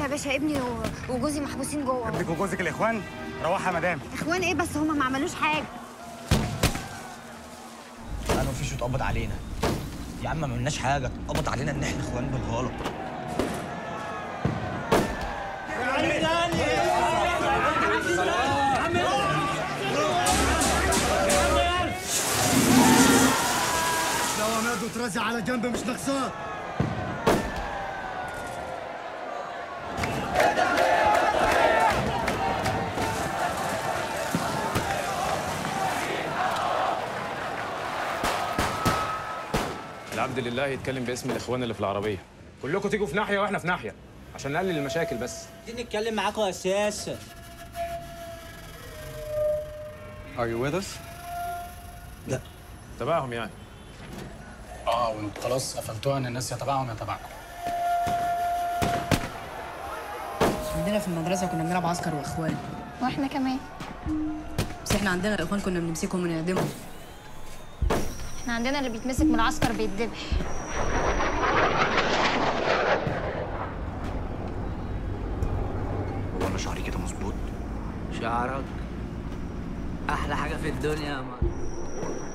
يا باشا ابني و- وجوزي محبوسين جوه ابنك وجوزك الاخوان روحها يا مدام اخوان ايه بس هما ما عملوش حاجه انا مفيش اتقبض علينا يا عم ما عملناش حاجه اتقبض علينا ان احنا اخوان بالغلط لو عماد وترازي على جنب مش ناقصاه العبد لله يتكلم باسم الاخوان اللي في العربيه كلكم تيجوا في ناحيه واحنا في ناحيه عشان نقلل المشاكل بس عايزين نتكلم معاكم اساسا Are you with us? تبعهم يعني اه وانتوا خلاص قفلتوها ان الناس يا تبعهم يا تبعكم عندنا في المدرسة كنا بنلعب عسكر وإخوان واحنا كمان بس إحنا عندنا الإخوان كنا بنمسكهم ونعدمهم احنا عندنا اللي بيتمسك من العسكر بيتذبح هو انا شعري كده مظبوط شعرك احلى حاجه في الدنيا يا مان